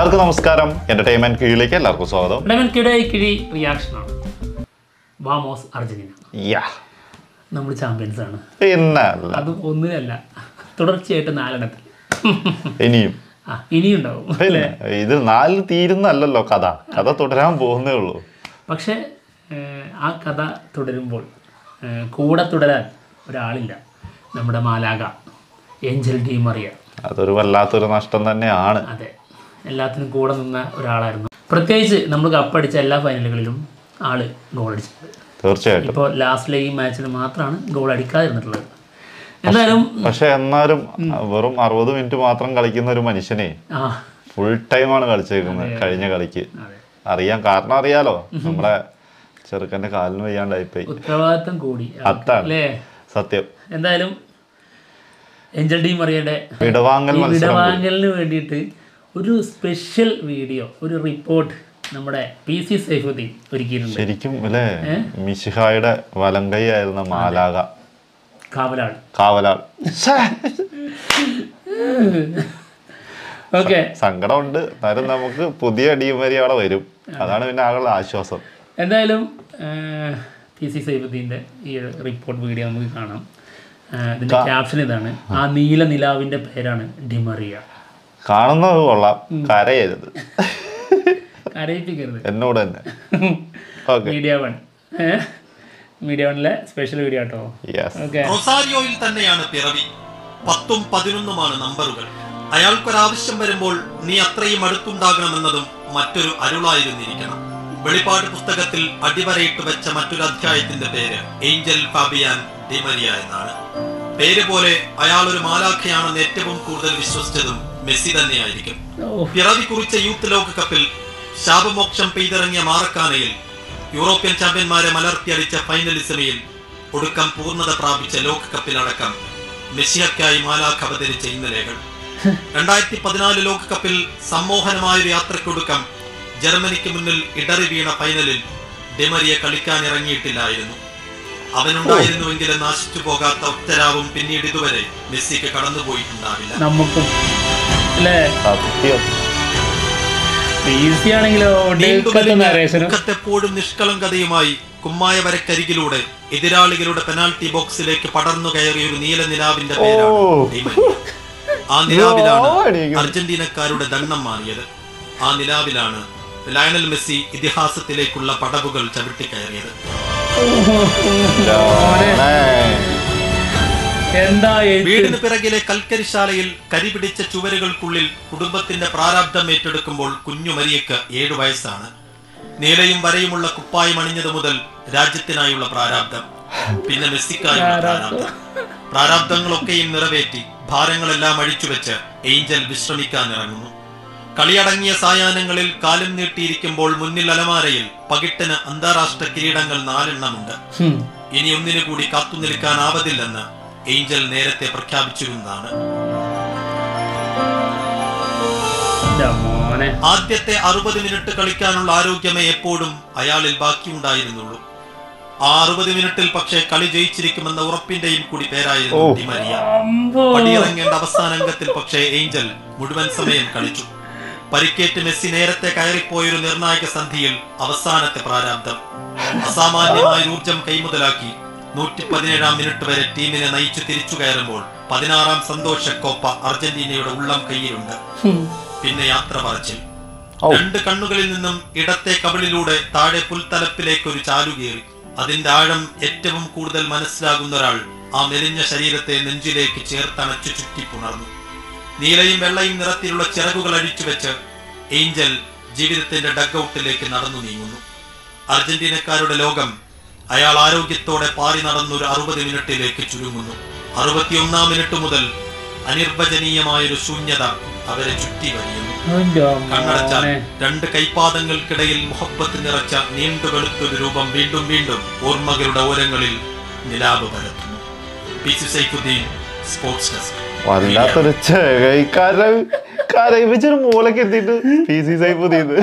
എല്ലാവർക്കും നമസ്കാരം എന്റർടൈൻമെന്റ് കീഴിലേക്ക് എല്ലാവർക്കും സ്വാഗതം ലെമൻ കിട കിഴി റിയാക്ഷനാണ് വാമോസ് അർജന്റീന യാ നമ്മൾ ചാമ്പ്യൻസ് ആണ് പിന്നെ അത് ഒന്നിനല്ല തുടർച്ചയായിട്ട് നാലെണ്ണത്തിൽ ഇനിയും ആ ഇനിയും ഉണ്ടാവും പിന്നെ ഇത് നാലിൽ തീരുന്നല്ലോ കഥ കഥ തുടരാൻ പോകുന്നേ ഉള്ളൂ പക്ഷേ ഏഹ്, ആ കഥ തുടരുമ്പോൾ ഏഹ്, കൂടെ തുടരാൻ ഒരാളില്ല നമ്മുടെ മാലാക ഏഞ്ചൽ ഡി മറിയ അതൊരു വല്ലാത്തൊരു നഷ്ടം തന്നെയാണ് അതെ എല്ലാത്തിനും കൂടെ നിന്ന ഒരാളായിരുന്നു പ്രത്യേകിച്ച് നമ്മൾ കപ്പടിച്ച എല്ലാ ഫൈനലുകളിലും ആള് ഗോൾ അടിച്ചത് തീർച്ചയായിട്ടും ഇപ്പോൾ ലാസ്റ്റിലെ ഈ മാച്ചിൽ മാത്രമാണ് ഗോൾ അടിക്കാതിരുന്നിട്ടുള്ളത് എന്തായാലും പക്ഷെ എന്നാലും വെറും അറുപത് മിനിറ്റ് മാത്രം കളിക്കുന്ന ഒരു മനുഷ്യനെ ആ ഫുൾ ടൈമാണ് കളിച്ചേക്കുന്നത് കഴിഞ്ഞ കളിക്ക് അതെ അറിയാം കാരണം അറിയാലോ നമ്മുടെ ചെറുക്കന്റെ കാലിന് വയ്യാണ്ടായിപ്പോയി ഉത്തരവാദിത്തം കൂടി അതാണ് അല്ലേ സത്യം എന്തായാലും ഏഞ്ചൽ ഡി മറിയയുടെ വിടവാങ്ങൽ ഈ മത്സരം വിടവാങ്ങലിന് വേണ്ടിയിട്ട് ഒരു സ്പെഷ്യൽ വീഡിയോ ഒരു റിപ്പോർട്ട് നമ്മുടെ പി സി സൈഫുദ്ദീൻ ഒരുക്കിയിട്ടുണ്ട് ശരിക്കും അല്ലേ മിശിഹായുടെ വലങ്കൈ ആയിരുന്ന മാലാക കാവലാൾ കാവലാൾ ഓക്കെ സങ്കടമുണ്ട് എന്നാലും നമുക്ക് പുതിയ അടിയുമരി അവിടെ വരും അതാണ് പിന്നെ ആളുടെ ആശ്വാസം എന്തായാലും പി സി സൈഫുദ്ദീൻ്റെ ഈ റിപ്പോർട്ട് വീഡിയോ നമുക്ക് കാണാം ആ, ഇതിന്റെ ക്യാപ്ഷൻ ഇതാണ് ആ നീല നിലാവിന്റെ പേരാണ് ഡിമറിയ കാണുന്നത് കൊള്ളാം കരയരുത് കരയിപ്പിക്കരുത് എന്നോട് തന്നെ ഓക്കെ മീഡിയ വൺ മീഡിയ വണിലെ സ്പെഷ്യൽ വീഡിയോ കേട്ടോ യെസ് ഓക്കെ റൊസാരിയോയിൽ തന്നെയാണ് പിറവി പത്തും പതിനൊന്നുമാണ് നമ്പറുകൾ അയാൾക്കൊരാവശ്യം വരുമ്പോൾ നീ അത്രയും അടുത്തുണ്ടാകണമെന്നതും മറ്റൊരു അരുളായിരുന്നിരിക്കണം വെളിപ്പാട് പുസ്തകത്തിൽ അടിവരയിട്ട് വെച്ച മറ്റൊരു അധ്യായത്തിന്റെ പേര് ഏഞ്ചൽ ഫാബിയാൻ ഡിമരിയ എന്നാണ് പേര് പോലെ അയാൾ ഒരു മാലാഖയാണെന്ന് ഏറ്റവും കൂടുതൽ വിശ്വസിച്ചതും മെസ്സി തന്നെയായിരിക്കും ഓ പിറവി കുറിച്ച യൂത്ത് ലോകകപ്പിൽ ശാപമോക്ഷം പെയ്തിറങ്ങിയ മാറക്കാനയിൽ യൂറോപ്യൻ ചാമ്പ്യന്മാരെ മലർത്തിയടിച്ച ഫൈനലിസമയിൽ ഒടുക്കം പൂർണ്ണത പ്രാപിച്ച ലോകകപ്പിലടക്കം മെസ്സിയക്കായി മാലാഖ് അവതരിച്ച ഇന്നലെകൾ രണ്ടായിരത്തി പതിനാല് ലോകകപ്പിൽ സമ്മോഹനമായൊരു യാത്രയ്ക്കൊടുക്കം ജർമ്മനിക്ക് മുന്നിൽ ഇടറി വീണ ഫൈനലിൽ ഡെമറിയെ കളിക്കാൻ ഇറങ്ങിയിട്ടില്ലായിരുന്നു അവനുണ്ടായിരുന്നുവെങ്കിലും നാശിച്ചു പോകാത്ത ഒറ്റരാവും പിന്നീട് ഇതുവരെ മെസ്സിക്ക് കടന്നുപോയിട്ടുണ്ടാവില്ല നമുക്കും അല്ലേ സത്യം ഈസി ആണെങ്കിലോ ഡേക്കത്തെ നരേശനും മുഖത്തെപ്പോഴും നിഷ്കളങ്കതയുമായി കുമ്മായ വരക്കരികിലൂടെ എതിരാളികളുടെ പെനാൽറ്റി ബോക്സിലേക്ക് പടർന്നു കയറിയ ഒരു നീല നിലാവിന്റെ പേരാണ് ഓ. ഡിമരിയ. ആ നിലാവിലാണ് ഓ, അടിക്കുന്നു. അർജന്റീനക്കാരുടെ ദണ്ണം മാറിയത് ആ നിലാവിലാണ് ലയണൽ മെസ്സി ഇതിഹാസത്തിലേക്കുള്ള പടവുകൾ ചവിട്ടിക്കയറിയത് എന്താ എഴുത്ത് വീടിന് പിറകിലെ കൽക്കരിശാലയിൽ കരിപിടിച്ച ചുവരുകൾക്കുള്ളിൽ കുടുംബത്തിന്റെ പ്രാരാബ്ദം ഏറ്റെടുക്കുമ്പോൾ കുഞ്ഞു മരിയക്ക് ഏഴു വയസ്സാണ് നീലയും വരയുമുള്ള കുപ്പായം അണിഞ്ഞത് മുതൽ രാജ്യത്തിനായുള്ള പ്രാരാബ്ദം പിന്നെ മെസ്സിക്കായുള്ള പ്രാരാബ്ദം പ്രാരാബ്ദങ്ങളൊക്കെയും നിറവേറ്റി ഭാരങ്ങളെല്ലാം അഴിച്ചുവെച്ച് ഏഞ്ചൽ വിശ്രമിക്കാൻ ഇറങ്ങുന്നു കളിയടങ്ങിയ സായാഹ്നങ്ങളിൽ കാലും നീട്ടിയിരിക്കുമ്പോൾ മുന്നിൽ അലമാരയിൽ പകിട്ടിന് അന്താരാഷ്ട്ര കിരീടങ്ങൾ നാലെണ്ണമുണ്ട് ഹും. ഇനി ഒന്നിനു കൂടി കാത്തുനിൽക്കാനാവതില്ലെന്ന് ഏഞ്ചൽ നേരത്തെ പ്രഖ്യാപിച്ചിരുന്നതാണ് ഇതാ മോനെ ആദ്യത്തെ അറുപത് മിനിറ്റ് കളിക്കാനുള്ള ആരോഗ്യമേ എപ്പോഴും അയാളിൽ ബാക്കിയുണ്ടായിരുന്നുള്ളൂ ആ അറുപത് മിനിറ്റിൽ പക്ഷേ കളി ജയിച്ചിരിക്കുമെന്ന ഉറപ്പിന്റെയും കൂടി പേരായിരുന്നു ഡിമരിയ അമ്പോ. പടിയിറങ്ങേണ്ട അവസാന അംഗത്തിൽ പക്ഷേ ഏഞ്ചൽ മുഴുവൻ സമയം കളിച്ചു പരിക്കേറ്റ് മെസ്സി നേരത്തെ കയറിപ്പോയൊരു നിർണായക സന്ധിയിൽ അവസാനത്തെ പ്രാരാബ്ദം അസാമാന്യമായ ഊർജം കൈമുതലാക്കി നൂറ്റി പതിനേഴാം മിനിറ്റ് വരെ ടീമിനെ നയിച്ചു തിരിച്ചു കയറുമ്പോൾ പതിനാറാം സന്തോഷ കോപ്പ അർജന്റീനയുടെ ഉള്ളം കൈയിലുണ്ട് ഹും. പിന്നെ യാത്ര പറച്ചിൽ ഔ. രണ്ട് കണ്ണുകളിൽ നിന്നും ഇടത്തെ കവിളിലൂടെ താഴെ പുൽത്തലപ്പിലേക്ക് ഒരു ചാലുകേറി അതിന്റെ ആഴം ഏറ്റവും കൂടുതൽ മനസ്സിലാകുന്ന ഒരാൾ ആ മെലിഞ്ഞ ശരീരത്തെ നെഞ്ചിലേക്ക് ചേർത്തണച്ചു ചുറ്റിപ്പുണർന്നു നീലയും വെള്ളയും നിറത്തിലുള്ള ചിറകുകൾ അഴിച്ചുവെച്ച് ഏഞ്ചൽ ജീവിതത്തിന്റെ ഡഗ്ഔട്ടിലേക്ക് നടന്നു നീങ്ങുന്നു അർജന്റീനക്കാരുടെ ലോകം അയാൾ ആരോഗ്യത്തോടെ പാറി നടന്നൊരു അറുപത് മിനിറ്റിലേക്ക് ചുരുങ്ങുന്നു അറുപത്തിയൊന്നാം മിനിറ്റ് മുതൽ അനിർവചനീയമായൊരു ശൂന്യത അവരെ ചുറ്റി വരിയുന്നു അവന്റെ കണ്ണടച്ചാൽ മോനെ രണ്ട് കൈപ്പാദങ്ങൾക്കിടയിൽ മുഹബത്ത് നിറച്ച നീണ്ടു വെളുത്തൊരു രൂപം വീണ്ടും വീണ്ടും ഓർമ്മകളുടെ ഓരങ്ങളിൽ നിലാവ് പരത്തുന്നു P C Saifudheen sports desk വല്ലാത്തൊരു കര കരയിപ്പിച്ചൊരു മൂലക്ക് എത്തിയിട്ട് പി സി സൈഫുദ്ദീന്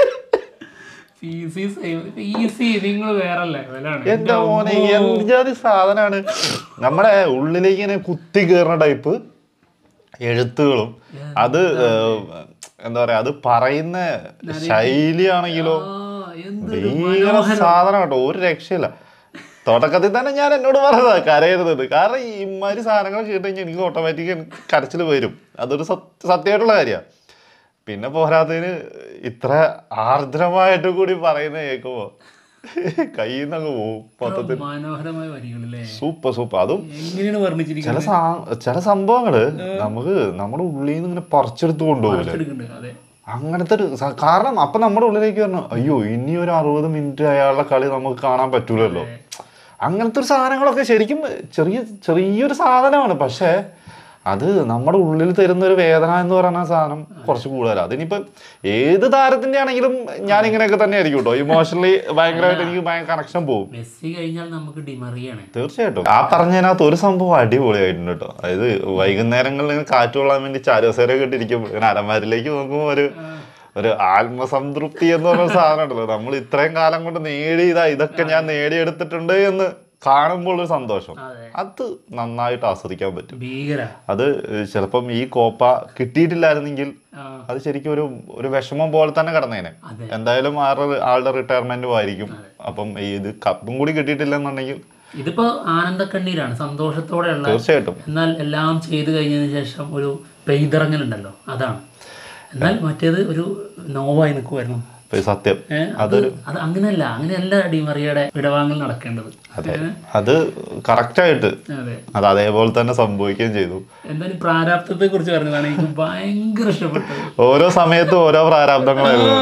ഈസി നിങ്ങൾ വേറെ ലെവലാണ് എന്റെ മോനെ എന്ത് സാധനാണ് നമ്മുടെ ഉള്ളിലേക്ക് ഇങ്ങനെ കുത്തി കയറുന്ന ടൈപ്പ് എഴുത്തുകളും അത് ഏഹ്, എന്താ പറയാ അത് പറയുന്ന ശൈലിയാണെങ്കിലോ ആ, എന്തൊരു ഭീകര സാധനം കേട്ടോ ഒരു രക്ഷയില്ല തുടക്കത്തിൽ തന്നെ ഞാൻ എന്നോട് പറഞ്ഞതാ കരയരുത് കാരണം ഈ ഇമാതിരി സാധനങ്ങൾ കേട്ട് കഴിഞ്ഞാൽ എനിക്ക് ഓട്ടോമാറ്റിക് കരച്ചിൽ വരും അതൊരു സത്യ സത്യമായിട്ടുള്ള കാര്യമാണ് പിന്നെ പോരാത്തതിന് ഇത്ര ആർദ്രമായിട്ട് കൂടി പറയുന്ന കേൾക്കുമ്പോ കയ്യിൽ നിന്നങ്ങ് പോകും മൊത്തത്തിൽ മനോഹരമായ വരികളല്ലേ സൂപ്പർ സൂപ്പർ അതും എങ്ങനെയാണ് ചില വർണ്ണിച്ചിരിക്കുന്നത് സാ- ചില സംഭവങ്ങള് നമുക്ക് നമ്മുടെ ഉള്ളിൽ നിന്ന് ഇങ്ങനെ പറിച്ചെടുത്ത് കൊണ്ടുപോകില്ല എടുക്കുന്നുണ്ട് അതെ അങ്ങനത്തെ ഒരു സ- കാരണം അപ്പൊ നമ്മുടെ ഉള്ളിലേക്ക് പറഞ്ഞു അയ്യോ ഇനി ഒരു അറുപത് മിനിറ്റ് അയാളുടെ കളി നമുക്ക് കാണാൻ പറ്റൂലല്ലോ അങ്ങനത്തെ ഒരു സാധനങ്ങളൊക്കെ ശരിക്കും ചെറിയ ചെറിയൊരു സാധനമാണ് പക്ഷേ അത് നമ്മുടെ ഉള്ളിൽ തരുന്ന ഒരു വേദന എന്ന് പറയുന്ന സാധനം കുറച്ച് കൂടുതലാണ് അതിനിപ്പം ഏത് താരത്തിന്റെ ആണെങ്കിലും ഞാൻ ഇങ്ങനെയൊക്കെ തന്നെ ആയിരിക്കും കേട്ടോ ഇമോഷണലി ഭയങ്കരമായിട്ട് എനിക്ക് ഭയങ്കര കണക്ഷൻ പോകും മെസ്സി കഴിഞ്ഞാൽ നമുക്ക് ഡിമറിയാണ് തീർച്ചയായിട്ടും ആ പറഞ്ഞതിനകത്ത് ഒരു സംഭവം അടിപൊളിയായിട്ടുണ്ട് കേട്ടോ അതായത് വൈകുന്നേരങ്ങളിൽ ഇങ്ങനെ കാറ്റ് കൊള്ളാൻ വേണ്ടി ചാരോസേരൊക്കെ ഇട്ടിരിക്കും ഇങ്ങനെ അലമാരിലേക്ക് നോക്കുമ്പോൾ ഒരു ഒരു ആത്മസംതൃപ്തി എന്ന് പറഞ്ഞ സാധനം ഉണ്ടല്ലോ നമ്മൾ ഇത്രയും കാലം കൊണ്ട് നേടിയതാ ഇതൊക്കെ ഞാൻ നേടിയെടുത്തിട്ടുണ്ട് എന്ന് കാണുമ്പോൾ ഒരു സന്തോഷം അതെ അത് നന്നായിട്ട് ആസ്വദിക്കാൻ പറ്റും ഭീകര അത് ചിലപ്പം ഈ കോപ്പ കിട്ടിയിട്ടില്ലായിരുന്നെങ്കിൽ ആ, അത് ശരിക്കും ഒരു ഒരു വിഷമം പോലെ തന്നെ കിടന്നേനെ അതെ എന്തായാലും ആരുടെ ആളുടെ റിട്ടയർമെന്റും ആയിരിക്കും അപ്പം ഈ ഇത് കപ്പും കൂടി കിട്ടിയിട്ടില്ലെന്നുണ്ടെങ്കിൽ ഇതിപ്പോ ആനന്ദക്കണ്ണീരാണ് സന്തോഷത്തോടെയുള്ള തീർച്ചയായിട്ടും എന്നാൽ എല്ലാം ചെയ്തു കഴിഞ്ഞതിന് ശേഷം ഒരു പെയ്തിറങ്ങലുണ്ടല്ലോ അതാണ് എന്നാൽ മറ്റേത് ഒരു നോവായി നിൽക്കുമായിരുന്നു ഇപ്പൊ ഈ സത്യം ഏ, അത് അത് അങ്ങനെയല്ല അങ്ങനെയല്ല ഡിമറിയയുടെ വിടവാങ്ങൽ നടക്കേണ്ടത് ഏ, അത് കറക്റ്റായിട്ട് അതെ അത് അതേപോലെ തന്നെ സംഭവിക്കുകയും ചെയ്തു എന്തായാലും പ്രാരാബ്ദത്തെ കുറിച്ച് പറഞ്ഞതാണ് എനിക്ക് ഭയങ്കര ഇഷ്ടപ്പെട്ടത് ഓരോ സമയത്തും ഓരോ പ്രാരാബ്ദങ്ങളായിരുന്നു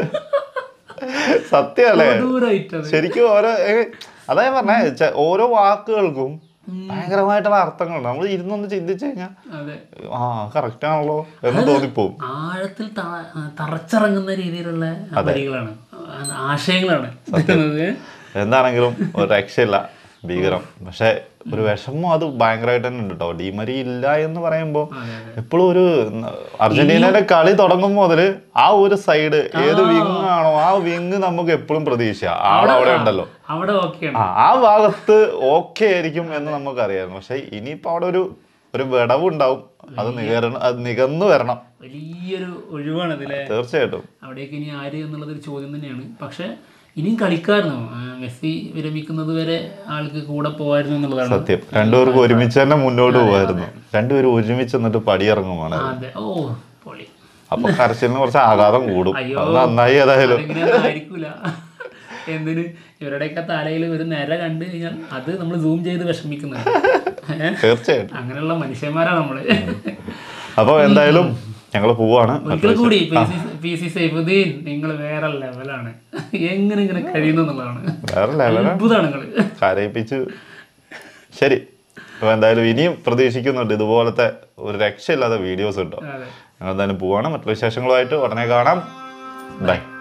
സത്യമല്ലേ ദൂരമായിട്ടത് ശരിക്കും ഓരോ ഏ, അതാ ഞാൻ പറഞ്ഞേ ചെ- ഓരോ വാക്കുകൾക്കും ഭയങ്കരമായിട്ടുള്ള അർത്ഥങ്ങളുണ്ട് നമ്മൾ ഇരുന്നൊന്ന് ചിന്തിച്ചു കഴിഞ്ഞാൽ അതെ ആ കറക്റ്റ് ആണല്ലോ എന്ന് തോന്നിപ്പോവും ആഴത്തിൽ ത- തറച്ചിറങ്ങുന്ന രീതിയിലുള്ള വരികളാണ് ആ, ആശയങ്ങളാണ് ഏ? എന്താണെങ്കിലും ഒരു രക്ഷയില്ല ഭീകരം പക്ഷെ ഒരു വിഷമം അത് ഭയങ്കരമായിട്ട് തന്നെ ഉണ്ട് കേട്ടോ ഡിമരി ഇല്ല എന്ന് പറയുമ്പോൾ അതെ അതെ എപ്പോഴും ഒരു ന- അർജന്റീനയുടെ കളി തുടങ്ങും മുതല് ആ ഒരു സൈഡ് ഏത് വിങ് ആണോ ആ വിങ് നമുക്ക് എപ്പോഴും പ്രതീക്ഷ ആളവിടെ ഉണ്ടല്ലോ അവിടെ ഓക്കെയാണ് ആ ആ ഭാഗത്ത് ഓക്കെ ആയിരിക്കും എന്ന് നമുക്കറിയായിരുന്നു പക്ഷെ ഇനിയിപ്പോ അവിടെ ഒരു ഒരു വിടവ് ഉണ്ടാവും അത് നികരണം അത് നികന്നു വരണം വലിയൊരു ഒഴിവാണ് ഇതിലെ തീർച്ചയായിട്ടും അവിടേക്ക് ഇനി ആര് എന്നുള്ളതൊരു ചോദ്യം തന്നെയാണ് പക്ഷെ ഇനിയും കളിക്കായിരുന്നു ആ, മെസ്സി വിരമിക്കുന്നത് വരെ ആൾക്ക് കൂടെ പോവായിരുന്നു എന്നുള്ളതാണ് സത്യം രണ്ടുപേർക്കും ഒരുമിച്ച് തന്നെ മുന്നോട്ട് പോകുമായിരുന്നു രണ്ടുപേരും ഒരുമിച്ച് എന്നിട്ട് പടിയിറങ്ങുമാണ് അതെ ഓ പൊളി അപ്പൊ കരച്ചിലിന് കുറച്ച് ആഘാതം കൂടും അയ്യോ. അത് നന്നായി ഏതായാലും അതെങ്ങനെയാണെന്ന് ആയിരിക്കൂല എന്തിന് ഇവരുടെയൊക്കെ തലയിൽ ഒരു നിര കണ്ടു കഴിഞ്ഞാൽ അത് നമ്മൾ സൂം ചെയ്ത് വിഷമിക്കുന്നുണ്ട് ഏ? തീർച്ചയായിട്ടും അങ്ങനെയുള്ള മനുഷ്യന്മാരാണ് നമ്മള് അപ്പൊ എന്തായാലും ഞങ്ങൾ പോവാണ് ഒരിക്കൽ കൂടി P C P C Saifudheen നിങ്ങൾ വേറെ ലെവലാണ് എങ്ങനെ ഇങ്ങനെ കഴിയുന്നു എന്നുള്ളതാണ് വേറെ ലെവല അത്ഭുതമാണ് നിങ്ങള് കരയിപ്പിച്ച് ശരി അപ്പൊ എന്തായാലും ഇനിയും പ്രതീക്ഷിക്കുന്നുണ്ട് ഇതുപോലത്തെ ഒരു രക്ഷയില്ലാത്ത വീഡിയോസ് കിട്ടും അതെ ഞങ്ങൾ എന്തായാലും പോവാണ് മറ്റു വിശേഷങ്ങളുമായിട്ട് ഉടനെ കാണാം ബൈ